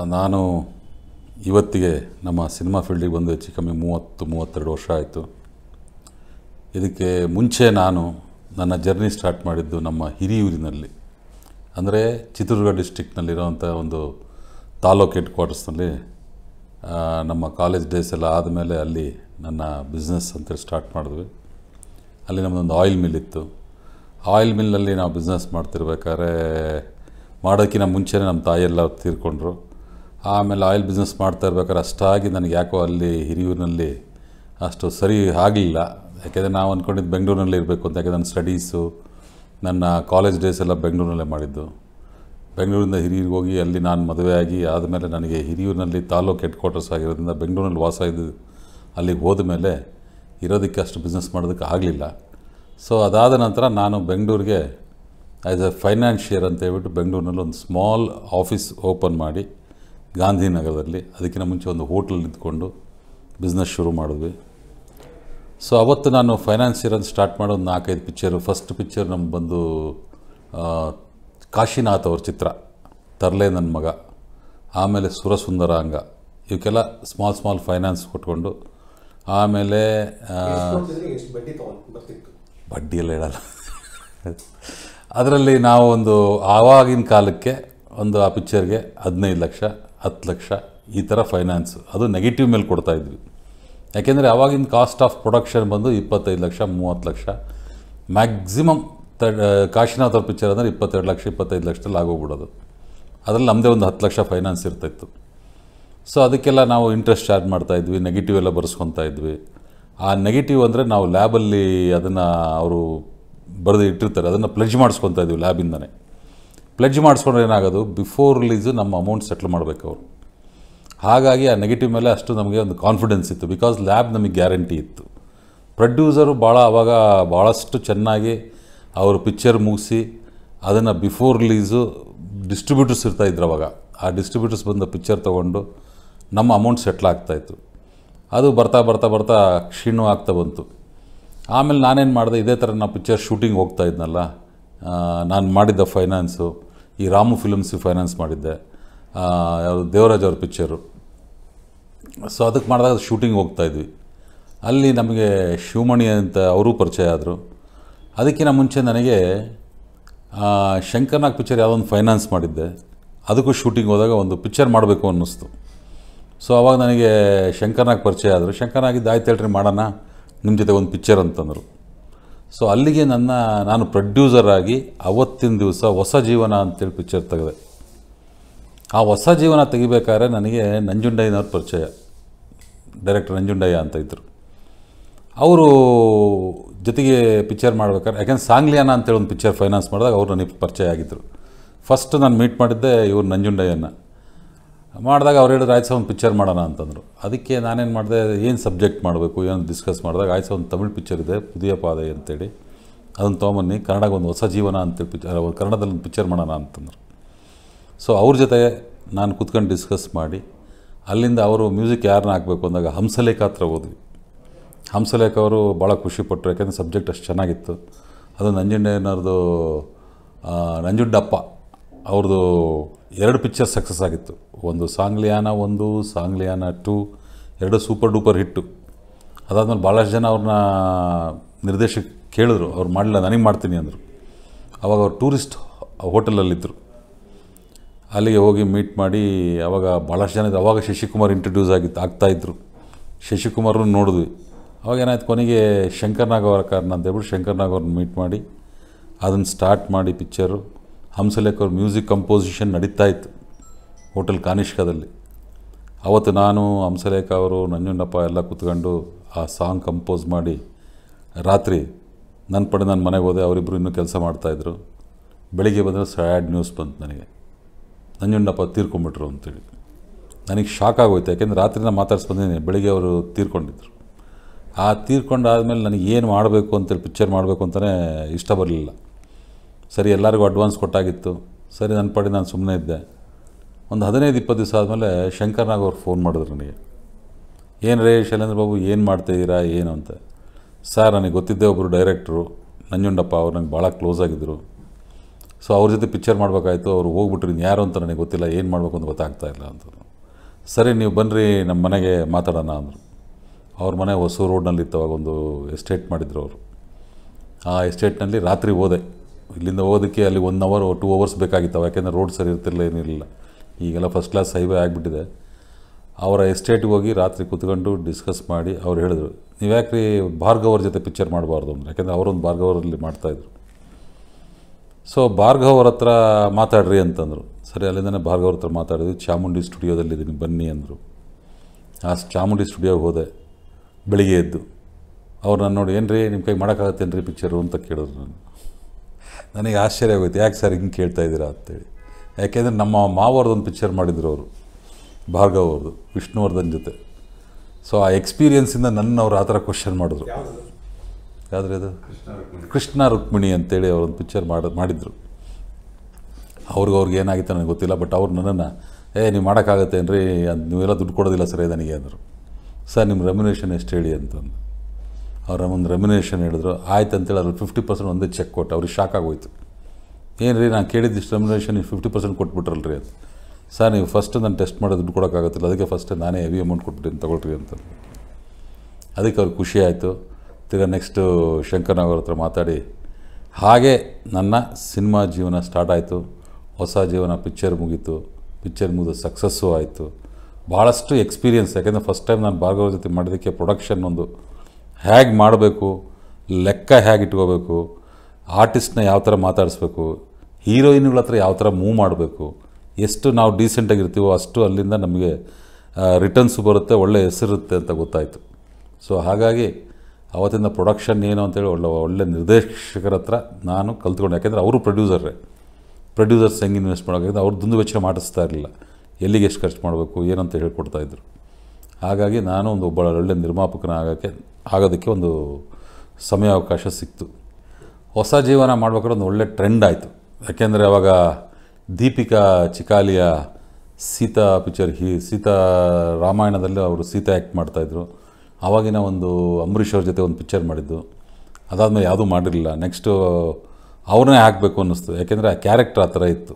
ನಾನು ಇವತ್ತಿಗೆ ನಮ್ಮ ಸಿನಿಮಾ ಫೀಲ್ಡಿಗೆ ಬಂದು ಹೆಚ್ಚು ಕಮ್ಮಿ ಮೂವತ್ತು ಮೂವತ್ತೆರಡು ವರ್ಷ ಆಯಿತು ಇದಕ್ಕೆ ಮುಂಚೆ ನಾನು ನನ್ನ ಜರ್ನಿ ಸ್ಟಾರ್ಟ್ ಮಾಡಿದ್ದು ನಮ್ಮ ಹಿರಿಯೂರಿನಲ್ಲಿ ಅಂದರೆ ಚಿತ್ರದುರ್ಗ ಡಿಸ್ಟಿಕ್ನಲ್ಲಿರೋವಂಥ ಒಂದು ತಾಲೂಕು ಹೆಡ್ ಕ್ವಾರ್ಟರ್ಸ್ನಲ್ಲಿ ಆ, ನಮ್ಮ ಕಾಲೇಜ್ ಡೇಸ್ ಎಲ್ಲ ಆದಮೇಲೆ ಅಲ್ಲಿ ನನ್ನ ಬಿಸ್ನೆಸ್ ಅಂತೇಳಿ ಸ್ಟಾರ್ಟ್ ಮಾಡಿದ್ವಿ ಅಲ್ಲಿ ನಮ್ಮದೊಂದು ಆಯಿಲ್ ಮಿಲ್ ಇತ್ತು ಆಯಿಲ್ ಮಿಲ್ನಲ್ಲಿ ನಾವು ಬಿಸ್ನೆಸ್ ಮಾಡ್ತಿರ್ಬೇಕಾದ್ರೆ ಮಾಡೋಕ್ಕಿಂತ ಮುಂಚೆನೇ ನಮ್ಮ ತಾಯಿಯೆಲ್ಲ ತೀರ್ಕೊಂಡ್ರು ಆಮೇಲೆ ಆಯಿಲ್ ಬಿಸ್ನೆಸ್ ಮಾಡ್ತಾ ಇರ್ಬೇಕಾದ್ರೆ ಅಷ್ಟಾಗಿ ನನಗೆ ಯಾಕೋ ಅಲ್ಲಿ ಹಿರಿಯೂರಿನಲ್ಲಿ ಅಷ್ಟು ಸರಿ ಆಗಲಿಲ್ಲ ಯಾಕೆಂದರೆ ನಾವು ಅಂದ್ಕೊಂಡಿದ್ದು ಬೆಂಗಳೂರಿನಲ್ಲಿ ಇರಬೇಕು ಅಂತ ಯಾಕೆಂದರೆ ನನ್ನ ಸ್ಟಡೀಸು ನನ್ನ ಕಾಲೇಜ್ ಡೇಸ್ ಎಲ್ಲ ಬೆಂಗಳೂರಿನಲ್ಲೇ ಮಾಡಿದ್ದು ಬೆಂಗಳೂರಿಂದ ಹಿರಿಯೂರಿಗೆ ಹೋಗಿ ಅಲ್ಲಿ ನಾನು ಮದುವೆಯಾಗಿ ಆದಮೇಲೆ ನನಗೆ ಹಿರಿಯೂರಿನಲ್ಲಿ ತಾಲೂಕು ಹೆಡ್ ಕ್ವಾರ್ಟರ್ಸ್ ಆಗಿರೋದ್ರಿಂದ ಬೆಂಗಳೂರಿನಲ್ಲಿ ವಾಸ ಇದ್ದು ಅಲ್ಲಿಗೆ ಹೋದ ಮೇಲೆ ಇರೋದಕ್ಕೆ ಅಷ್ಟು ಬಿಸ್ನೆಸ್ ಮಾಡೋದಕ್ಕೆ ಆಗಲಿಲ್ಲ ಸೊ ಅದಾದ ನಂತರ ನಾನು ಬೆಂಗಳೂರಿಗೆ ಆ್ಯಸ್ ಎ ಫೈನಾನ್ಷಿಯರ್ ಅಂತ ಹೇಳ್ಬಿಟ್ಟು ಬೆಂಗಳೂರಿನಲ್ಲಿ ಒಂದು ಸ್ಮಾಲ್ ಆಫೀಸ್ ಓಪನ್ ಮಾಡಿ ಗಾಂಧಿನಗರದಲ್ಲಿ ಅದಕ್ಕಿಂತ ಮುಂಚೆ ಒಂದು ಹೋಟ್ಲ್ ಇದ್ಕೊಂಡು ಬಿಸ್ನೆಸ್ ಶುರು ಮಾಡಿದ್ವಿ ಸೊ ಅವತ್ತು ನಾನು ಫೈನಾನ್ಸಿಯರ್ ಅಂತ ಸ್ಟಾರ್ಟ್ ಮಾಡೋ ಒಂದು ನಾಲ್ಕೈದು ಪಿಕ್ಚರು ಫಸ್ಟ್ ಪಿಕ್ಚರ್ ನಮ್ಗೆ ಬಂದು ಆ, ಕಾಶಿನಾಥ್ ಅವ್ರ ಚಿತ್ರ ತರಲೆ ನನ್ನ ಮಗ ಆಮೇಲೆ ಸುರಸುಂದರಾಂಗ ಇವಕ್ಕೆಲ್ಲ ಸ್ಮಾಲ್ ಸ್ಮಾಲ್ ಫೈನಾನ್ಸ್ ಕೊಟ್ಕೊಂಡು ಆಮೇಲೆ ಆ, ಎಷ್ಟು ಕೊಡ್ತಿದ್ರಿ ಎಷ್ಟು ಬಡ್ಡಿ ತಗೊಂಡು ಬರ್ತಿತ್ತು ಬಡ್ಡಿ ಎಲ್ಲ ಹೇಳಲ್ಲ ಅದರಲ್ಲಿ ನಾವು ಒಂದು ಆವಾಗಿನ ಕಾಲಕ್ಕೆ ಒಂದು ಆ ಪಿಕ್ಚರ್ಗೆ ಹದಿನೈದು ಲಕ್ಷ ಹತ್ತು ಲಕ್ಷ ಈ ಥರ ಫೈನಾನ್ಸ್ ಅದು ನೆಗೆಟಿವ್ ಮೇಲೆ ಕೊಡ್ತಾ ಇದ್ವಿ ಯಾಕೆಂದರೆ ಆವಾಗಿನ ಕಾಸ್ಟ್ ಆಫ್ ಪ್ರೊಡಕ್ಷನ್ ಬಂದು ಇಪ್ಪತ್ತೈದು ಲಕ್ಷ ಮೂವತ್ತು ಲಕ್ಷ ಮ್ಯಾಕ್ಸಿಮಮ್ ತರ್ಡ್ ಕಾಶಿನಾಥ್ ಅವ್ರ ಪಿಕ್ಚರ್ ಅಂದರೆ ಇಪ್ಪತ್ತೆರಡು ಲಕ್ಷ ಇಪ್ಪತ್ತೈದು ಲಕ್ಷದಲ್ಲಿ ಆಗೋಗ್ಬಿಡೋದು ಅದರಲ್ಲಿ ನಮ್ಮದೇ ಒಂದು ಹತ್ತು ಲಕ್ಷ ಫೈನಾನ್ಸ್ ಇರ್ತಾಯಿತ್ತು ಸೊ ಅದಕ್ಕೆಲ್ಲ ನಾವು ಇಂಟ್ರೆಸ್ಟ್ ಚಾರ್ಜ್ ಮಾಡ್ತಾ ಇದ್ವಿ ನೆಗೆಟಿವ್ ಎಲ್ಲ ಬರ್ಸ್ಕೊತಾ ಇದ್ವಿ ಆ ನೆಗೆಟಿವ್ ಅಂದರೆ ನಾವು ಲ್ಯಾಬಲ್ಲಿ ಅದನ್ನು ಅವರು ಬರೆದು ಇಟ್ಟಿರ್ತಾರೆ ಅದನ್ನು ಪ್ಲೆಜ್ ಮಾಡಿಸ್ಕೊತಾ ಇದ್ವಿ ಲ್ಯಾಬಿಂದನೇ ಪ್ಲೆಜ್ ಮಾಡಿಸ್ಕೊಂಡ್ರೆ ಏನಾಗೋದು ಬಿಫೋರ್ ರಿಲೀಸು ನಮ್ಮ ಅಮೌಂಟ್ ಸೆಟ್ಲ್ ಮಾಡಬೇಕು ಅವರು ಹಾಗಾಗಿ ಆ ನೆಗೆಟಿವ್ ಮೇಲೆ ಅಷ್ಟು ನಮಗೆ ಒಂದು ಕಾನ್ಫಿಡೆನ್ಸ್ ಇತ್ತು ಬಿಕಾಸ್ ಲ್ಯಾಬ್ ನಮಗೆ ಗ್ಯಾರಂಟಿ ಇತ್ತು ಪ್ರೊಡ್ಯೂಸರು ಭಾಳ ಆವಾಗ ಭಾಳಷ್ಟು ಚೆನ್ನಾಗಿ ಅವರು ಪಿಕ್ಚರ್ ಮುಗಿಸಿ ಅದನ್ನು ಬಿಫೋರ್ ರಿಲೀಸು ಡಿಸ್ಟ್ರಿಬ್ಯೂಟರ್ಸ್ ಇರ್ತಾಯಿದ್ರು ಅವಾಗ ಆ ಡಿಸ್ಟ್ರಿಬ್ಯೂಟರ್ಸ್ ಬಂದು ಪಿಕ್ಚರ್ ತೊಗೊಂಡು ನಮ್ಮ ಅಮೌಂಟ್ ಸೆಟ್ಲ್ ಆಗ್ತಾಯಿತ್ತು ಅದು ಬರ್ತಾ ಬರ್ತಾ ಬರ್ತಾ ಕ್ಷೀಣ ಆಗ್ತಾ ಬಂತು ಆಮೇಲೆ ನಾನೇನು ಮಾಡಿದೆ ಇದೇ ಥರ ನಾವು ಪಿಕ್ಚರ್ ಶೂಟಿಂಗ್ ಹೋಗ್ತಾ ಇದ್ನಲ್ಲ ನಾನು ಮಾಡಿದ್ದ ಫೈನಾನ್ಸು ಈ ರಾಮು ಫಿಲ್ಮ್ಸಿಗೆ ಫೈನಾನ್ಸ್ ಮಾಡಿದ್ದೆ ಆ, ಯಾವುದು ದೇವರಾಜ್ ಅವ್ರ ಪಿಕ್ಚರು ಸೊ ಅದಕ್ಕೆ ಮಾಡಿದಾಗ ಶೂಟಿಂಗ್ ಹೋಗ್ತಾ ಇದ್ವಿ ಅಲ್ಲಿ ನಮಗೆ ಶಿವಮಣಿ ಅಂತ ಅವರು ಪರಿಚಯ ಆದರು ಅದಕ್ಕಿಂತ ಮುಂಚೆ ನನಗೆ ಆ, ಶಂಕರ್ನಾಗ್ ಪಿಕ್ಚರ್ ಯಾವುದೋ ಒಂದು ಫೈನಾನ್ಸ್ ಮಾಡಿದ್ದೆ ಅದಕ್ಕೂ ಶೂಟಿಂಗ್ ಹೋದಾಗ ಒಂದು ಪಿಕ್ಚರ್ ಮಾಡಬೇಕು ಅನ್ನಿಸ್ತು ಸೊ ಅವಾಗ ನನಗೆ ಶಂಕರ್ನಾಗ್ ಪರಿಚಯ ಆದರು ಶಂಕರ್ನಾಗಿದ್ದು ಆಯ್ತು ಹೇಳ್ರಿ ಮಾಡೋಣ ನಿಮ್ಮ ಜೊತೆ ಒಂದು ಪಿಕ್ಚರ್ ಅಂತಂದರು ಸೊ ಅಲ್ಲಿಗೆ ನನ್ನ ನಾನು ಪ್ರೊಡ್ಯೂಸರ್ ಆಗಿ ಅವತ್ತಿನ ದಿವಸ ಹೊಸ ಜೀವನ ಅಂತೇಳಿ ಪಿಕ್ಚರ್ ತೆಗೆದೆ ಆ ಹೊಸ ಜೀವನ ತೆಗಿಬೇಕಾದ್ರೆ ನನಗೆ ನಂಜುಂಡಯ್ಯನವ್ರ ಪರಿಚಯ ಡೈರೆಕ್ಟರ್ ನಂಜುಂಡಯ್ಯ ಅಂತ ಇದ್ದರು ಅವರು ಜೊತೆಗೆ ಪಿಕ್ಚರ್ ಮಾಡ್ಬೇಕಾದ್ರೆ ಯಾಕೆಂದ್ರೆ ಸಾಂಗ್ಲಿಯಾನ ಅಂತೇಳಿ ಒಂದು ಪಿಕ್ಚರ್ ಫೈನಾನ್ಸ್ ಮಾಡಿದಾಗ ಅವ್ರು ನನಗೆ ಪರಿಚಯ ಆಗಿದ್ದರು ಫಸ್ಟ್ ನಾನು ಮೀಟ್ ಮಾಡಿದ್ದೆ ಇವ್ರು ನಂಜುಂಡಯ್ಯನ ಮಾಡಿದಾಗ ಅವ್ರು ಹೇಳಿದ್ರು ಆಯ್ತು ಒಂದು ಪಿಕ್ಚರ್ ಮಾಡೋಣ ಅಂತಂದರು ಅದಕ್ಕೆ ನಾನೇನು ಮಾಡಿದೆ ಏನು ಸಬ್ಜೆಕ್ಟ್ ಮಾಡಬೇಕು ಏನು ಡಿಸ್ಕಸ್ ಮಾಡಿದಾಗ ಆಯ್ತು ಒಂದು ತಮಿಳ್ ಪಿಕ್ಚರ್ ಇದೆ ಪುದಿಯ ಪಾದೆ ಅಂತೇಳಿ ಅದನ್ನು ತೊಗೊಂಬನ್ನಿ ಕನ್ನಡಕ್ಕೆ ಒಂದು ಹೊಸ ಜೀವನ ಅಂತೇಳಿ ಪಿಕ್ಚರ್ ಕನ್ನಡದಲ್ಲಿ ಒಂದು ಪಿಕ್ಚರ್ ಮಾಡೋಣ ಅಂತಂದರು ಸೊ ಅವ್ರ ಜೊತೆ ನಾನು ಕೂತ್ಕೊಂಡು ಡಿಸ್ಕಸ್ ಮಾಡಿ ಅಲ್ಲಿಂದ ಅವರು ಮ್ಯೂಸಿಕ್ ಯಾರನ್ನ ಹಾಕಬೇಕು ಅಂದಾಗ ಹಂಸಲೇಖ ಹತ್ರ ಹೋದ್ವಿ ಹಂಸಲೇಖ ಅವರು ಭಾಳ ಖುಷಿಪಟ್ಟರು ಯಾಕೆಂದರೆ ಸಬ್ಜೆಕ್ಟ್ ಅಷ್ಟು ಚೆನ್ನಾಗಿತ್ತು ಅದು ನಂಜುಂಡಯ್ಯನವ್ರದ್ದು ಆ, ನಂಜುಂಡಪ್ಪ ಅವ್ರದ್ದು ಎರಡು ಪಿಕ್ಚರ್ ಸಕ್ಸಸ್ ಆಗಿತ್ತು ಒಂದು ಸಾಂಗ್ಲಿಯಾನ ಒಂದು ಸಾಂಗ್ಲಿಯಾನ ಟು ಎರಡು ಸೂಪರ್ ಡೂಪರ್ ಹಿಟ್ಟು ಅದಾದ್ಮೇಲೆ ಭಾಳಷ್ಟು ಜನ ಅವ್ರನ್ನ ನಿರ್ದೇಶಕ ಕೇಳಿದ್ರು ಅವ್ರು ಮಾಡಲಿಲ್ಲ ನನಗೆ ಮಾಡ್ತೀನಿ ಅಂದರು ಅವಾಗ ಅವ್ರು ಟೂರಿಸ್ಟ್ ಹೋಟೆಲಲ್ಲಿದ್ದರು ಅಲ್ಲಿಗೆ ಹೋಗಿ ಮೀಟ್ ಮಾಡಿ ಅವಾಗ ಭಾಳಷ್ಟು ಜನ ಇದ್ರು. ಅವಾಗ ಶಶಿಕುಮಾರ್ ಇಂಟ್ರಡ್ಯೂಸ್ ಆಗಿತ್ತು ಆಗ್ತಾಯಿದ್ರು ಶಶಿಕುಮಾರ್ನು ನೋಡಿದ್ವಿ ಅವಾಗ ಏನಾಯ್ತು ಕೊನೆಗೆ ಶಂಕರ್ನಾಗ್ ಅವರ ಕಾರಣ ಅಂತ ಹೇಳ್ಬಿಟ್ಟು ಶಂಕರ್ನಾಗ್ ಅವ್ರನ್ನ ಮೀಟ್ ಮಾಡಿ ಅದನ್ನು ಸ್ಟಾರ್ಟ್ ಮಾಡಿ ಪಿಕ್ಚರು ಹಂಸಲೇಖ ಅವ್ರ ಮ್ಯೂಸಿಕ್ ಕಂಪೋಸಿಷನ್ ನಡೀತಾ ಇತ್ತು ಹೋಟೆಲ್ ಕಾನಿಷ್ಕದಲ್ಲಿ ಅವತ್ತು ನಾನು ಹಂಸಲೇಖ ಅವರು ನಂಜುಂಡಪ್ಪ ಎಲ್ಲ ಕೂತ್ಕೊಂಡು ಆ ಸಾಂಗ್ ಕಂಪೋಸ್ ಮಾಡಿ ರಾತ್ರಿ ನನ್ನ ಪಡೆ ನನ್ನ ಮನೆಗೆ ಹೋದೆ ಅವರಿಬ್ಬರು ಇನ್ನೂ ಕೆಲಸ ಮಾಡ್ತಾಯಿದ್ರು ಬೆಳಿಗ್ಗೆ ಬಂದರೆ ಸ್ಯಾಡ್ ನ್ಯೂಸ್ ಬಂತು ನನಗೆ ನಂಜುಂಡಪ್ಪ ತೀರ್ಕೊಂಬಿಟ್ರು ಅಂತೇಳಿ ನನಗೆ ಶಾಕ್ ಆಗೋಯ್ತು ಯಾಕೆಂದರೆ ರಾತ್ರಿ ನಾನು ಮಾತಾಡ್ಸಿ ಬಂದಿದ್ದೀನಿ ಬೆಳಿಗ್ಗೆ ಅವರು ತೀರ್ಕೊಂಡಿದ್ರು ಆ ತೀರ್ಕೊಂಡಾದ್ಮೇಲೆ ನನಗೆ ಏನು ಮಾಡಬೇಕು ಅಂತೇಳಿ ಪಿಕ್ಚರ್ ಮಾಡಬೇಕು ಅಂತಲೇ ಇಷ್ಟ ಬರಲಿಲ್ಲ ಸರಿ ಎಲ್ಲರಿಗೂ ಅಡ್ವಾನ್ಸ್ ಕೊಟ್ಟಾಗಿತ್ತು ಸರಿ ನನ್ನ ಪಡೆ ನಾನು ಸುಮ್ಮನೆ ಇದ್ದೆ ಒಂದು ಹದಿನೈದು ಇಪ್ಪತ್ತು ದಿವಸ ಆದಮೇಲೆ ಶಂಕರ್ನಾಗ್ ಅವ್ರು ಫೋನ್ ಮಾಡಿದ್ರು ನನಗೆ ಏನು ರೇ ಶೈಲೇಂದ್ರ ಬಾಬು ಏನು ಮಾಡ್ತಾಯಿದ್ದೀರಾ ಏನು ಅಂತ ಸರ್ ನನಗೆ ಗೊತ್ತಿದ್ದೆ ಒಬ್ಬರು ಡೈರೆಕ್ಟ್ರು ನಂಜುಂಡಪ್ಪ ಅವ್ರು ನಂಗೆ ಭಾಳ ಕ್ಲೋಸ್ ಆಗಿದ್ದರು ಸೊ ಅವ್ರ ಜೊತೆ ಪಿಕ್ಚರ್ ಮಾಡಬೇಕಾಯ್ತು ಅವ್ರು ಹೋಗ್ಬಿಟ್ರು ಇನ್ನು ಯಾರು ಅಂತ ನನಗೆ ಗೊತ್ತಿಲ್ಲ ಏನು ಮಾಡಬೇಕು ಅಂತ ಗೊತ್ತಾಗ್ತಾ ಇಲ್ಲ ಅಂತ ಸರಿ ನೀವು ಬನ್ನಿರಿ ನಮ್ಮ ಮನೆಗೆ ಮಾತಾಡೋಣ ಅಂದರು ಅವ್ರ ಮನೆ ಹೊಸೂರು ರೋಡ್ನಲ್ಲಿ ಅವಾಗ ಒಂದು ಎಸ್ಟೇಟ್ ಮಾಡಿದ್ರು ಅವರು ಆ ಎಸ್ಟೇಟ್ನಲ್ಲಿ ರಾತ್ರಿ ಹೋದೆ ಇಲ್ಲಿಂದ ಹೋಗೋದಕ್ಕೆ ಅಲ್ಲಿ ಒನ್ ಅವರ್ ಟೂ ಅವರ್ಸ್ ಬೇಕಾಗಿತ್ತು ಯಾಕೆಂದರೆ ರೋಡ್ ಸರಿ ಇರ್ತಿರಲಿಲ್ಲ ಏನಿರಲಿಲ್ಲ ಈಗೆಲ್ಲ ಫಸ್ಟ್ ಕ್ಲಾಸ್ ಹೈವೇ ಆಗಿಬಿಟ್ಟಿದೆ ಅವರ ಎಸ್ಟೇಟ್ಗೆ ಹೋಗಿ ರಾತ್ರಿ ಕೂತ್ಕೊಂಡು ಡಿಸ್ಕಸ್ ಮಾಡಿ ಅವ್ರು ಹೇಳಿದ್ರು ನೀವು ಯಾಕ್ರಿ ಭಾರ್ಗವ್ ಅವ್ರ ಜೊತೆ ಪಿಕ್ಚರ್ ಮಾಡಬಾರ್ದು ಅಂದ್ರೆ ಯಾಕೆಂದರೆ ಅವರೊಂದು ಭಾರ್ಗವರಲ್ಲಿ ಮಾಡ್ತಾಯಿದ್ರು ಸೊ ಭಾರ್ಗವ್ ಅವ್ರ ಹತ್ರ ಮಾತಾಡ್ರಿ ಅಂತಂದರು ಸರಿ ಅಲ್ಲಿಂದನೇ ಭಾರ್ಗವ್ ಅವ್ರ ಹತ್ರ ಮಾತಾಡಿದ್ವಿ ಚಾಮುಂಡಿ ಸ್ಟುಡಿಯೋದಲ್ಲಿದ್ದೀನಿ ಬನ್ನಿ ಅಂದರು ಆ ಚಾಮುಂಡಿ ಸ್ಟುಡಿಯೋಗೆ ಹೋದೆ ಬೆಳಿಗ್ಗೆ ಎದ್ದು ಅವ್ರು ನಾನು ನೋಡಿ ಏನು ರೀ ನಿಮ್ಮ ಕೈ ಮಾಡೋಕ್ಕಾಗತ್ತೇನು ರೀ ಪಿಕ್ಚರು ಅಂತ ಕೇಳಿದ್ರು ನಾನು ನನಗೆ ಆಶ್ಚರ್ಯ ಆಗೋಯ್ತು ಯಾಕೆ ಸರ್ ಹಿಂಗೆ ಕೇಳ್ತಾ ಇದ್ದೀರಾ ಅಂತೇಳಿ ಯಾಕೆಂದರೆ ನಮ್ಮ ಮಾವವ್ರದ್ದೊಂದು ಪಿಕ್ಚರ್ ಮಾಡಿದ್ರು ಅವರು ಭಾರ್ಗವ್ ಅವ್ರದ್ದು ವಿಷ್ಣುವರ್ಧನ್ ಜೊತೆ ಸೊ ಆ ಎಕ್ಸ್ಪೀರಿಯನ್ಸಿಂದ ನನ್ನ ಅವ್ರು ಆ ಥರ ಕ್ವಶನ್ ಮಾಡಿದ್ರು ಯಾವ್ದು ಯಾವ್ದು ಅದು ಕೃಷ್ಣ ರುಕ್ಮಿಣಿ ಅಂತೇಳಿ ಅವರೊಂದು ಪಿಕ್ಚರ್ ಮಾಡಿ ಮಾಡಿದರು ಅವ್ರಿಗೆ ಅವ್ರಿಗೆ ಏನಾಗಿತ್ತು ನನಗೆ ಗೊತ್ತಿಲ್ಲ ಬಟ್ ಅವ್ರು ನನ್ನನ್ನು ಏ ನೀವು ಮಾಡೋಕ್ಕಾಗತ್ತೇನು ರೀ ಅದು ನೀವೆಲ್ಲ ದುಡ್ಡು ಕೊಡೋದಿಲ್ಲ ಸರ್ ನನಗೆ ಅಂದರು ಸರ್ ನಿಮ್ಮ ರೆಮ್ಯುನೇಷನ್ ಎಷ್ಟು ಹೇಳಿ ಅಂತಂದು ಅವ್ರ ಒಂದು ರೆಮ್ಯುನೇಷನ್ ಹೇಳಿದ್ರು ಆಯ್ತು ಅಂತೇಳಿ ಅದ್ರಲ್ಲಿ ಫಿಫ್ಟಿ ಪರ್ಸೆಂಟ್ ಒಂದೇ ಚೆಕ್ ಕೊಟ್ಟು ಅವ್ರಿಗೆ ಶಾಕ್ ಆಗೋಯ್ತು ಏನು ರೀ ನಾನು ಕೇಳಿದ್ದಿಷ್ಟು ರೆಮ್ಯುನೇಷನ್ ನೀವು ಫಿಫ್ಟಿ ಪರ್ಸೆಂಟ್ ಕೊಟ್ಬಿಟ್ರಲ್ರಿ ಅಂತ ಸರ್ ನೀವು ಫಸ್ಟ್ ನಾನು ಟೆಸ್ಟ್ ಮಾಡೋದು ದುಡ್ಡು ಕೊಡೋಕ್ಕಾಗತ್ತಿಲ್ಲ ಅದಕ್ಕೆ ಫಸ್ಟ್ ನಾನೇ ಹೆವಿ ಅಮೌಂಟ್ ಕೊಟ್ಬಿಟ್ಟಿನಿ ತಗೊಳ್ರಿ ಅಂತ ಅದಕ್ಕೆ ಅವ್ರಿಗೆ ಖುಷಿ ಆಯಿತು ತಿರ್ಗಾ ನೆಕ್ಸ್ಟು ಶಂಕರ್ನಾಗ್ ಅವ್ರ ಹತ್ರ ಮಾತಾಡಿ ಹಾಗೆ ನನ್ನ ಸಿನಿಮಾ ಜೀವನ ಸ್ಟಾರ್ಟ್ ಆಯಿತು ಹೊಸ ಜೀವನ ಪಿಕ್ಚರ್ ಮುಗೀತು ಪಿಕ್ಚರ್ ಮುಗಿದು ಸಕ್ಸಸ್ಸು ಆಯಿತು ಭಾಳಷ್ಟು ಎಕ್ಸ್ಪೀರಿಯನ್ಸ್ ಯಾಕೆಂದರೆ ಫಸ್ಟ್ ಟೈಮ್ ನಾನು ಭಾರ್ಗವ ಜೊತೆ ಮಾಡೋದಕ್ಕೆ ಪ್ರೊಡಕ್ಷನ್ ಒಂದು ಹೇಗೆ ಮಾಡಬೇಕು ಲೆಕ್ಕ ಹೇಗೆ ಇಟ್ಕೋಬೇಕು ಆರ್ಟಿಸ್ಟ್ನ ಯಾವ ಥರ ಮಾತಾಡಿಸ್ಬೇಕು ಹೀರೋಯಿನ್ಗಳ ಹತ್ರ ಯಾವ ಥರ ಮೂವ್ ಮಾಡಬೇಕು ಎಷ್ಟು ನಾವು ಡೀಸೆಂಟಾಗಿರ್ತೀವೋ ಅಷ್ಟು ಅಲ್ಲಿಂದ ನಮಗೆ ರಿಟರ್ನ್ಸು ಬರುತ್ತೆ ಒಳ್ಳೆ ಹೆಸರಿರುತ್ತೆ ಅಂತ ಗೊತ್ತಾಯಿತು ಸೊ ಹಾಗಾಗಿ ಅವತ್ತಿಂದ ಪ್ರೊಡಕ್ಷನ್ ಏನು ಅಂತೇಳಿ ಒಳ್ಳೆ ಒಳ್ಳೆ ನಿರ್ದೇಶಕರ ಹತ್ರ ನಾನು ಕಲ್ತ್ಕೊಂಡೆ ಯಾಕೆಂದರೆ ಅವರು ಪ್ರೊಡ್ಯೂಸರ್ರೇ ಪ್ರೊಡ್ಯೂಸರ್ಸ್ ಹೆಂಗೆ ಇನ್ವೆಸ್ಟ್ ಮಾಡೋಕ್ಕಾಗಿದೆ ಅವ್ರು ದುಂದು ವೆಚ್ಚ ಮಾಡಿಸ್ತಾ ಇರಲಿಲ್ಲ ಎಲ್ಲಿಗೆ ಎಷ್ಟು ಖರ್ಚು ಮಾಡಬೇಕು ಏನಂತ ಹೇಳ್ಕೊಡ್ತಾಯಿದ್ರು ಹಾಗಾಗಿ ನಾನು ಒಂದು ಒಬ್ಬ ಒಳ್ಳೆ ನಿರ್ಮಾಪಕನ ಆಗೋಕ್ಕೆ ಆಗೋದಕ್ಕೆ ಒಂದು ಸಮಯಾವಕಾಶ ಸಿಕ್ತು ಹೊಸ ಜೀವನ ಮಾಡ್ಬೇಕಾದ್ರೆ ಒಂದು ಒಳ್ಳೆ ಟ್ರೆಂಡ್ ಆಯಿತು ಯಾಕೆಂದರೆ ಅವಾಗ ದೀಪಿಕಾ ಚಿಕಾಲಿಯ ಸೀತಾ ಪಿಕ್ಚರ್ ಹಿ ಸೀತಾ ರಾಮಾಯಣದಲ್ಲಿ ಅವರು ಸೀತಾ ಆ್ಯಕ್ಟ್ ಮಾಡ್ತಾಯಿದ್ರು ಆವಾಗಿನ ಒಂದು ಅಂಬರೀಷ್ ಅವ್ರ ಜೊತೆ ಒಂದು ಪಿಕ್ಚರ್ ಮಾಡಿದ್ದು ಅದಾದಮೇಲೆ ಯಾವುದೂ ಮಾಡಿರಲಿಲ್ಲ ನೆಕ್ಸ್ಟು ಅವ್ರನ್ನೇ ಹಾಕಬೇಕು ಅನ್ನಿಸ್ತು ಯಾಕೆಂದರೆ ಆ ಕ್ಯಾರೆಕ್ಟರ್ ಆ ಥರ ಇತ್ತು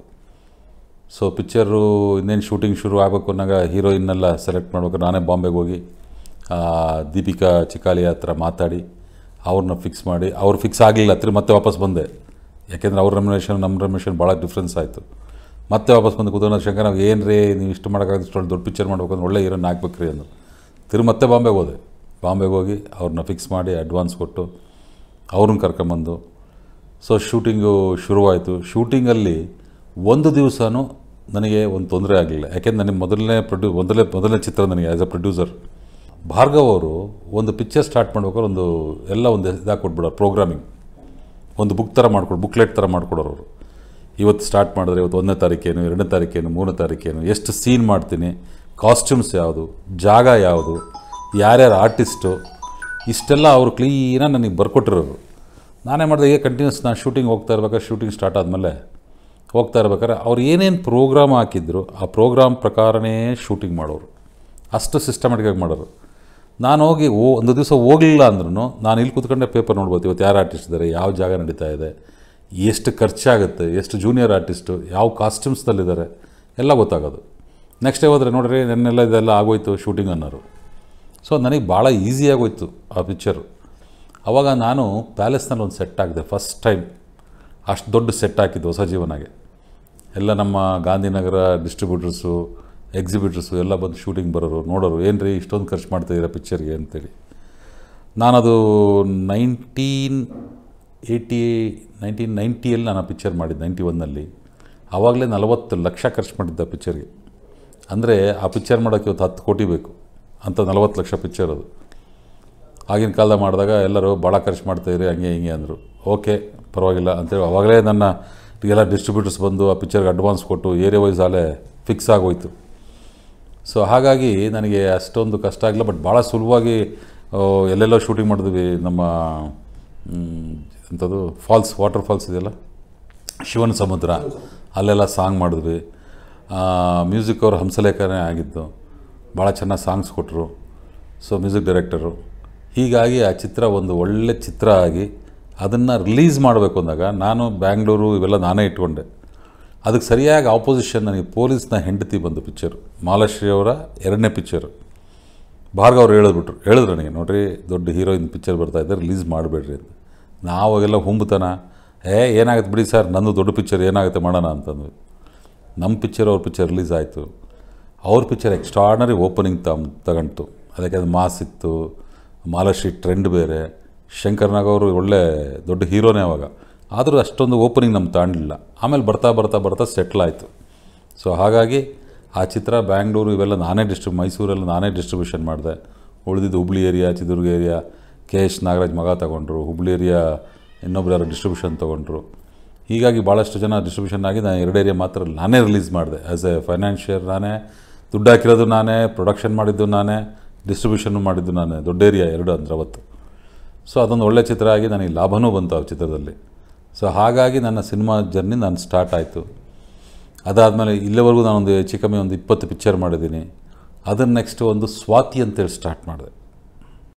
ಸೊ ಪಿಕ್ಚರು ಇನ್ನೇನು ಶೂಟಿಂಗ್ ಶುರು ಆಗಬೇಕು ಅನ್ನೋಂಗ ಹೀರೋಯಿನ್ನೆಲ್ಲ ಸೆಲೆಕ್ಟ್ ಮಾಡ್ಬೇಕಾದ್ರೆ ನಾನೇ ಬಾಂಬೆಗೆ ಹೋಗಿ ಆ, ದೀಪಿಕಾ ಚಿಕಾಲಿ ಹತ್ರ ಮಾತಾಡಿ ಅವ್ರನ್ನ ಫಿಕ್ಸ್ ಮಾಡಿ ಅವ್ರು ಫಿಕ್ಸ್ ಆಗಲಿಲ್ಲ ತಿರು ಮತ್ತೆ ವಾಪಸ್ ಬಂದೆ ಯಾಕೆಂದರೆ ಅವ್ರ ರೆಮ್ಯುನೇಷನ್ ನಮ್ಮ ರೆಮ್ಯುನೇಷನ್ ಭಾಳ ಡಿಫ್ರೆನ್ಸ್ ಆಯಿತು ಮತ್ತೆ ವಾಪಸ್ ಬಂದು ಕೂತ್ಕೊಂಡು ಶಂಕರ್ ನಾವು ಏನು ರೀ ನೀವು ಇಷ್ಟು ಮಾಡೋಕ್ಕಾಗತ್ತೆ ಇಷ್ಟೊಂದು ದೊಡ್ಡ ಪಿಕ್ಚರ್ ಮಾಡ್ಬೇಕು ಅಂದ್ರೆ ಒಳ್ಳೆ ಹೀರೋನ್ ಹಾಕ್ಬೇಕು ರೀ ಅಂದರು ತಿರು ಮತ್ತೆ ಬಾಂಬೆಗೆ ಹೋದೆ ಬಾಂಬೆಗೆ ಹೋಗಿ ಅವ್ರನ್ನ ಫಿಕ್ಸ್ ಮಾಡಿ ಅಡ್ವಾನ್ಸ್ ಕೊಟ್ಟು ಅವ್ರನ್ನ ಕರ್ಕೊಂಬಂದು ಸೊ ಶೂಟಿಂಗು ಶುರುವಾಯಿತು ಶೂಟಿಂಗಲ್ಲಿ ಒಂದು ದಿವಸನೂ ನನಗೆ ಒಂದು ತೊಂದರೆ ಆಗಲಿಲ್ಲ ಯಾಕೆಂದ್ರೆ ನನಗೆ ಮೊದಲನೇ ಪ್ರೊಡ್ಯೂ ಮೊದಲನೇ ಮೊದಲನೇ ಚಿತ್ರ ನನಗೆ ಆ್ಯಸ್ ಅ ಪ್ರೊಡ್ಯೂಸರ್ ಭಾರ್ಗವ್ ಅವರು ಒಂದು ಪಿಕ್ಚರ್ ಸ್ಟಾರ್ಟ್ ಮಾಡ್ಬೇಕಾದ್ರೆ ಒಂದು ಎಲ್ಲ ಒಂದು ಇದಾಗಿ ಕೊಟ್ಬಿಡೋರು ಪ್ರೋಗ್ರಾಮಿಂಗ್ ಒಂದು ಬುಕ್ ಥರ ಮಾಡ್ಕೊಡು ಬುಕ್ಲೆಟ್ ಥರ ಮಾಡ್ಕೊಡೋರು ಅವರು ಇವತ್ತು ಸ್ಟಾರ್ಟ್ ಮಾಡಿದ್ರೆ ಇವತ್ತು ಒಂದನೇ ತಾರೀಕೇನು ಎರಡನೇ ತಾರೀಕೇನು ಮೂರನೇ ತಾರೀಕೇನು ಎಷ್ಟು ಸೀನ್ ಮಾಡ್ತೀನಿ ಕಾಸ್ಟ್ಯೂಮ್ಸ್ ಯಾವುದು ಜಾಗ ಯಾವುದು ಯಾರ್ಯಾರು ಆರ್ಟಿಸ್ಟು ಇಷ್ಟೆಲ್ಲ ಅವರು ಕ್ಲೀನಾಗಿ ನನಗೆ ಬರ್ಕೊಟ್ಟಿರೋರು ನಾನೇ ಮಾಡಿದೆ ಈಗ ಕಂಟಿನ್ಯೂಸ್ ನಾನು ಶೂಟಿಂಗ್ ಹೋಗ್ತಾ ಇರ್ಬೇಕಾದ್ರೆ ಶೂಟಿಂಗ್ ಸ್ಟಾರ್ಟ್ ಆದಮೇಲೆ ಹೋಗ್ತಾ ಇರ್ಬೇಕಾದ್ರೆ ಅವ್ರು ಏನೇನು ಪ್ರೋಗ್ರಾಮ್ ಹಾಕಿದ್ರು ಆ ಪ್ರೋಗ್ರಾಮ್ ಪ್ರಕಾರನೇ ಶೂಟಿಂಗ್ ಮಾಡೋರು ಅಷ್ಟು ಸಿಸ್ಟಮೆಟಿಕಾಗಿ ಮಾಡೋರು ನಾನು ಹೋಗಿ ಓ ಒಂದು ದಿವಸ ಹೋಗಲಿಲ್ಲ ಅಂದ್ರೂ ನಾನು ಇಲ್ಲಿ ಕೂತ್ಕೊಂಡೆ ಪೇಪರ್ ನೋಡ್ಬೋದು ಇವತ್ತು ಯಾರು ಆರ್ಟಿಸ್ಟ್ ಇದ್ದಾರೆ ಯಾವ ಜಾಗ ನಡೀತಾ ಇದೆ ಎಷ್ಟು ಖರ್ಚಾಗುತ್ತೆ ಎಷ್ಟು ಜೂನಿಯರ್ ಆರ್ಟಿಸ್ಟು ಯಾವ ಕಾಸ್ಟ್ಯೂಮ್ಸ್ದಲ್ಲಿದ್ದಾರೆ ಎಲ್ಲ ಗೊತ್ತಾಗೋದು ನೆಕ್ಸ್ಟ್ ಡೇ ಹೋದರೆ ನೋಡ್ರಿ ನೆನ್ನೆಲ್ಲ ಇದೆಲ್ಲ ಆಗೋಯ್ತು ಶೂಟಿಂಗ್ ಅನ್ನೋರು ಸೊ ನನಗೆ ಭಾಳ ಈಸಿಯಾಗೋಯ್ತು ಆ ಪಿಕ್ಚರು ಆವಾಗ ನಾನು ಪ್ಯಾಲೇಸ್ನಲ್ಲಿ ಒಂದು ಸೆಟ್ ಹಾಕಿದೆ ಫಸ್ಟ್ ಟೈಮ್ ಅಷ್ಟು ದೊಡ್ಡ ಸೆಟ್ ಹಾಕಿದ್ದು ಹೊಸ ಜೀವನಾಗೆ ಎಲ್ಲ ನಮ್ಮ ಗಾಂಧಿನಗರ ಡಿಸ್ಟ್ರಿಬ್ಯೂಟರ್ಸು ಎಕ್ಸಿಬಿಟರ್ಸು ಎಲ್ಲ ಬಂದು ಶೂಟಿಂಗ್ ಬರೋರು ನೋಡೋರು ಏನು ರೀ ಇಷ್ಟೊಂದು ಖರ್ಚು ಮಾಡ್ತಾಯಿದ್ದೀರಾ ಪಿಕ್ಚರ್ಗೆ ಅಂತೇಳಿ ನಾನದು ನೈನ್ಟೀನ್ ಏಯ್ಟಿ ನೈನ್ಟೀನ್ ನೈಂಟಿಯಲ್ಲಿ ನಾನು ಆ ಪಿಕ್ಚರ್ ಮಾಡಿದ್ದು ನೈಂಟಿ ಒನ್ನಲ್ಲಿ ಆವಾಗಲೇ ನಲವತ್ತು ಲಕ್ಷ ಖರ್ಚು ಮಾಡಿದ್ದೆ ಆ ಪಿಕ್ಚರ್ಗೆ ಅಂದರೆ ಆ ಪಿಕ್ಚರ್ ಮಾಡೋಕ್ಕೆ ಇವತ್ತು ಹತ್ತು ಕೋಟಿ ಬೇಕು ಅಂತ ನಲವತ್ತು ಲಕ್ಷ ಪಿಕ್ಚರ್ ಅದು ಆಗಿನ ಕಾಲದಾಗ ಮಾಡಿದಾಗ ಎಲ್ಲರೂ ಭಾಳ ಖರ್ಚು ಮಾಡ್ತಾಯಿರಿ ಹಂಗೆ ಹಿಂಗೆ ಅಂದರು ಓಕೆ ಪರವಾಗಿಲ್ಲ ಅಂತೇಳಿ ಅವಾಗಲೇ ನನ್ನ ಎಲ್ಲ ಡಿಸ್ಟ್ರಿಬ್ಯೂಟರ್ಸ್ ಬಂದು ಆ ಪಿಕ್ಚರ್ಗೆ ಅಡ್ವಾನ್ಸ್ ಕೊಟ್ಟು ಏರಿಯಾ ವೈಸ್ ಅಲ್ಲೇ ಫಿಕ್ಸ್ ಆಗೋಯ್ತು ಸೊ ಹಾಗಾಗಿ ನನಗೆ ಅಷ್ಟೊಂದು ಕಷ್ಟ ಆಗಿಲ್ಲ ಬಟ್ ಭಾಳ ಸುಲಭವಾಗಿ ಆ, ಎಲ್ಲೆಲ್ಲೋ ಶೂಟಿಂಗ್ ಮಾಡಿದ್ವಿ ನಮ್ಮ ಮ್, ಎಂಥದ್ದು ಫಾಲ್ಸ್ ವಾಟರ್ ಫಾಲ್ಸ್ ಇದೆಯಲ್ಲ ಶಿವನ ಸಮುದ್ರ ಅಲ್ಲೆಲ್ಲ ಸಾಂಗ್ ಮಾಡಿದ್ವಿ ಮ್ಯೂಸಿಕ್ ಅವ್ರ ಹಂಸಲೇಖನೇ ಆಗಿದ್ದು ಭಾಳ ಚೆನ್ನಾಗಿ ಸಾಂಗ್ಸ್ ಕೊಟ್ಟರು ಸೊ ಮ್ಯೂಸಿಕ್ ಡೈರೆಕ್ಟರು ಹೀಗಾಗಿ ಆ ಚಿತ್ರ ಒಂದು ಒಳ್ಳೆ ಚಿತ್ರ ಆಗಿ ಅದನ್ನು ರಿಲೀಸ್ ಮಾಡಬೇಕು ಅಂದಾಗ ನಾನು ಬ್ಯಾಂಗ್ಳೂರು ಇವೆಲ್ಲ ನಾನೇ ಇಟ್ಕೊಂಡೆ ಅದಕ್ಕೆ ಸರಿಯಾಗಿ ಆಪೋಸಿಷನ್ ನನಗೆ ಪೊಲೀಸ್ನ ಹೆಂಡತಿ ಬಂದು ಪಿಕ್ಚರು ಮಾಲಾಶ್ರೀ ಅವರ ಎರಡನೇ ಪಿಕ್ಚರು ಭಾರ್ಗವ್ ಅವ್ರು ಹೇಳಿದ್ಬಿಟ್ರು ಹೇಳಿದ್ರು ನನಗೆ ನೋಡ್ರಿ ದೊಡ್ಡ ಹೀರೋಯಿನ್ ಪಿಕ್ಚರ್ ಬರ್ತಾ ಇದೆ ರಿಲೀಸ್ ಮಾಡಬೇಡ್ರಿ ಅಂತ ನಾವಾಗೆಲ್ಲ ಹುಂಬತನ ಏ ಏನಾಗುತ್ತೆ ಬಿಡಿ ಸರ್ ನಂದು ದೊಡ್ಡ ಪಿಕ್ಚರ್ ಏನಾಗುತ್ತೆ ಮಾಡೋಣ ಅಂತಂದ್ವಿ ನಮ್ಮ ಪಿಕ್ಚರ್ ಅವ್ರ ಪಿಕ್ಚರ್ ರಿಲೀಸ್ ಆಯಿತು ಅವ್ರ ಪಿಕ್ಚರ್ ಎಕ್ಸ್ಟ್ರಾರ್ನರಿ ಓಪನಿಂಗ್ ತಮ್ ತಗೊಂತು ಅದಕ್ಕೆ ಅದು ಮಾಸ್ ಇತ್ತು ಮಾಲಾಶ್ರೀ ಟ್ರೆಂಡ್ ಬೇರೆ ಶಂಕರ್ ನಾಗ್ ಅವರು ಒಳ್ಳೆ ದೊಡ್ಡ ಹೀರೋನೇ ಅವಾಗ ಆದರೂ ಅಷ್ಟೊಂದು ಓಪನಿಂಗ್ ನಮ್ಗೆ ತಾಣಲಿಲ್ಲ ಆಮೇಲೆ ಬರ್ತಾ ಬರ್ತಾ ಬರ್ತಾ ಸೆಟ್ಲ್ ಆಯಿತು ಸೊ ಹಾಗಾಗಿ ಆ ಚಿತ್ರ ಬ್ಯಾಂಗ್ಳೂರು ಇವೆಲ್ಲ ನಾನೇ ಡಿಸ್ಟ್ರಿಬ್ ಮೈಸೂರಲ್ಲಿ ನಾನೇ ಡಿಸ್ಟ್ರಿಬ್ಯೂಷನ್ ಮಾಡಿದೆ ಉಳಿದಿದ್ದು Hubli area Chitradurga area K S Nagaraj ಮಗ ತಗೊಂಡ್ರು ಹುಬ್ಳಿ ಏರಿಯಾ ಇನ್ನೊಬ್ರು ಯಾರು ಡಿಸ್ಟ್ರಿಬ್ಯೂಷನ್ ತೊಗೊಂಡ್ರು ಹೀಗಾಗಿ ಭಾಳಷ್ಟು ಜನ ಡಿಸ್ಟ್ರಿಬ್ಯೂಷನ್ ಆಗಿ ನಾನು ಎರಡು ಏರಿಯಾ ಮಾತ್ರ ನಾನೇ ರಿಲೀಸ್ ಮಾಡಿದೆ ಆ್ಯಸ್ ಎ ಫೈನಾನ್ಷಿಯರ್ ನಾನೇ ದುಡ್ಡು ಹಾಕಿರೋದು ನಾನೇ ಪ್ರೊಡಕ್ಷನ್ ಮಾಡಿದ್ದು ನಾನೇ ಡಿಸ್ಟ್ರಿಬ್ಯೂಷನ್ ಮಾಡಿದ್ದು ನಾನೇ ದೊಡ್ಡ ಏರಿಯಾ ಎರಡು ಅಂದ್ರೆ ಅವತ್ತು ಸೊ ಅದೊಂದು ಒಳ್ಳೆ ಚಿತ್ರ ಆಗಿ ನನಗೆ ಲಾಭವೂ ಬಂತು ಆ ಚಿತ್ರದಲ್ಲಿ ಸೊ ಹಾಗಾಗಿ ನನ್ನ ಸಿನಿಮಾ ಜರ್ನಿ ನಾನು ಸ್ಟಾರ್ಟ್ ಆಯಿತು ಅದಾದಮೇಲೆ ಇಲ್ಲಿವರೆಗೂ ನಾನೊಂದು ಹೆಚ್ಚು ಕಮ್ಮಿ ಒಂದು ಇಪ್ಪತ್ತು ಪಿಕ್ಚರ್ ಮಾಡಿದ್ದೀನಿ ಅದನ್ನು ನೆಕ್ಸ್ಟ್ ಒಂದು ಸ್ವಾತಿ ಅಂತೇಳಿ ಸ್ಟಾರ್ಟ್ ಮಾಡಿದೆ